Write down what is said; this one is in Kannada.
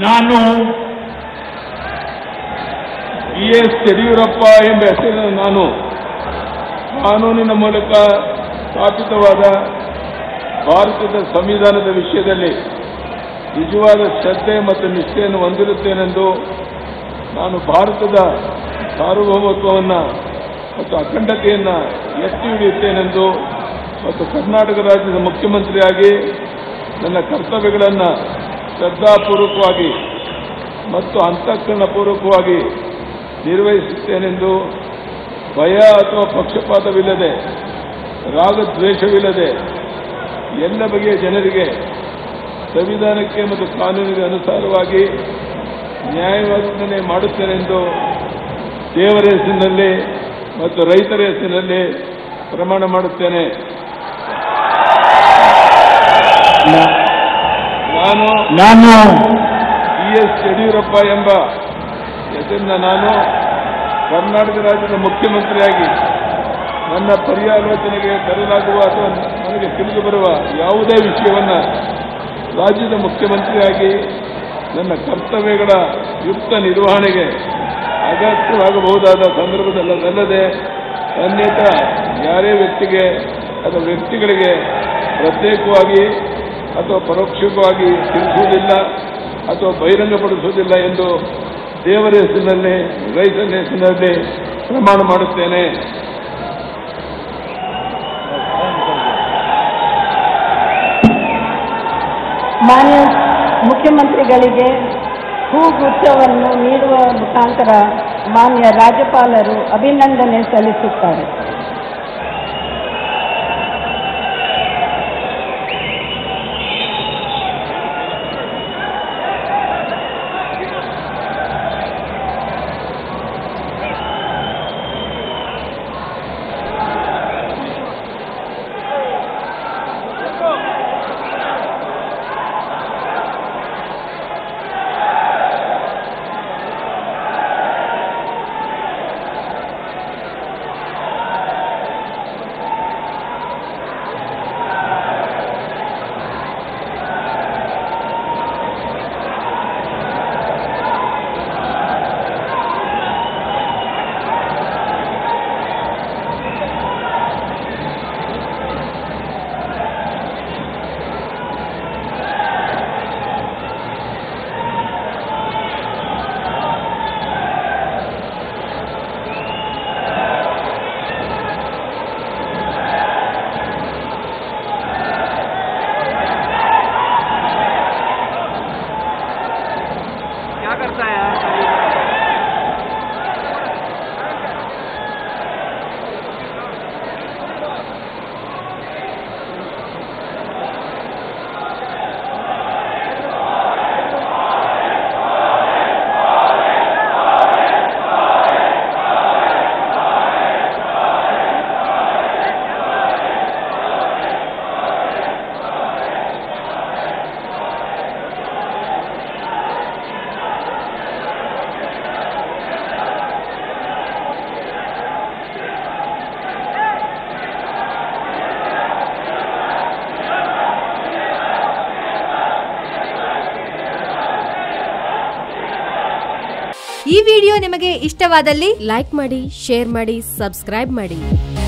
ನಾನು ಬಿ ಎಸ್ ಯಡಿಯೂರಪ್ಪ ಎಂಬ ಹೆಸರಿನ ನಾನು ಕಾನೂನಿನ ಮೂಲಕ ಸ್ಥಾಪಿತವಾದ ಭಾರತದ ಸಂವಿಧಾನದ ವಿಷಯದಲ್ಲಿ ನಿಜವಾದ ಶ್ರದ್ಧೆ ಮತ್ತು ನಿಷ್ಠೆಯನ್ನು ಹೊಂದಿರುತ್ತೇನೆಂದು ನಾನು ಭಾರತದ ಸಾರ್ವಭೌಮತ್ವವನ್ನು ಮತ್ತು ಅಖಂಡತೆಯನ್ನು ಎತ್ತಿ ಹಿಡಿಯುತ್ತೇನೆಂದು ಮತ್ತು ಕರ್ನಾಟಕ ರಾಜ್ಯದ ಮುಖ್ಯಮಂತ್ರಿಯಾಗಿ ನನ್ನ ಕರ್ತವ್ಯಗಳನ್ನು ಶ್ರದ್ಧಾಪೂರ್ವಕವಾಗಿ ಮತ್ತು ಅಂತಃಕರಣಪೂರ್ವಕವಾಗಿ ನಿರ್ವಹಿಸುತ್ತೇನೆಂದು ಭಯ ಅಥವಾ ಪಕ್ಷಪಾತವಿಲ್ಲದೆ ರಾಗದ್ವೇಷವಿಲ್ಲದೆ ಎಲ್ಲ ಬಗೆಯ ಜನರಿಗೆ ಸಂವಿಧಾನಕ್ಕೆ ಮತ್ತು ಕಾನೂನಿಗೆ ಅನುಸಾರವಾಗಿ ನ್ಯಾಯವಾದನೆ ಮಾಡುತ್ತೇನೆಂದು ದೇವರ ಹೆಸರಿನಲ್ಲಿ ಮತ್ತು ರೈತರ ಹೆಸರಿನಲ್ಲಿ ಪ್ರಮಾಣ ಮಾಡುತ್ತೇನೆ ನಾನು ನಾನು ಬಿ ಎಸ್ ಯಡಿಯೂರಪ್ಪ ಎಂಬ ಹೆಸರಿನ ನಾನು ಕರ್ನಾಟಕ ರಾಜ್ಯದ ಮುಖ್ಯಮಂತ್ರಿಯಾಗಿ ನನ್ನ ಪರ್ಯಾಲೋಚನೆಗೆ ತರಲಾಗುವ ಅಥವಾ ನನಗೆ ತಿಳಿದು ಬರುವ ಯಾವುದೇ ವಿಷಯವನ್ನು ರಾಜ್ಯದ ಮುಖ್ಯಮಂತ್ರಿಯಾಗಿ ನನ್ನ ಕರ್ತವ್ಯಗಳ ಯುಕ್ತ ನಿರ್ವಹಣೆಗೆ ಅಗತ್ಯವಾಗಬಹುದಾದ ಸಂದರ್ಭದಲ್ಲದಲ್ಲದೆ ಅನ್ಯಥ ಯಾರೇ ವ್ಯಕ್ತಿಗೆ ಅಥವಾ ವ್ಯಕ್ತಿಗಳಿಗೆ ಪ್ರತ್ಯೇಕವಾಗಿ ಅಥವಾ ಪರೋಕ್ಷವಾಗಿ ತಿಳಿಸುವುದಿಲ್ಲ ಅಥವಾ ಬಹಿರಂಗಪಡಿಸುವುದಿಲ್ಲ ಎಂದು ದೇವರ ಹೆಸರಿನಲ್ಲಿ ರೈತನ ಹೆಸರಿನಲ್ಲಿ ಪ್ರಮಾಣ ಮಾಡುತ್ತೇನೆ ಮಾನ್ಯ ಮುಖ್ಯಮಂತ್ರಿಗಳಿಗೆ ಹೂಗುಚ್ಛವನ್ನು ನೀಡುವ ಮುಖಾಂತರ ಮಾನ್ಯ ರಾಜ್ಯಪಾಲರು ಅಭಿನಂದನೆ ಸಲ್ಲಿಸುತ್ತಾರೆ क्या करता है यार ಈ ವಿಡಿಯೋ ನಿಮಗೆ ಇಷ್ಟವಾದಲ್ಲಿ ಲೈಕ್ ಮಾಡಿ ಶೇರ್ ಮಾಡಿ ಸಬ್ಸ್ಕ್ರೈಬ್ ಮಾಡಿ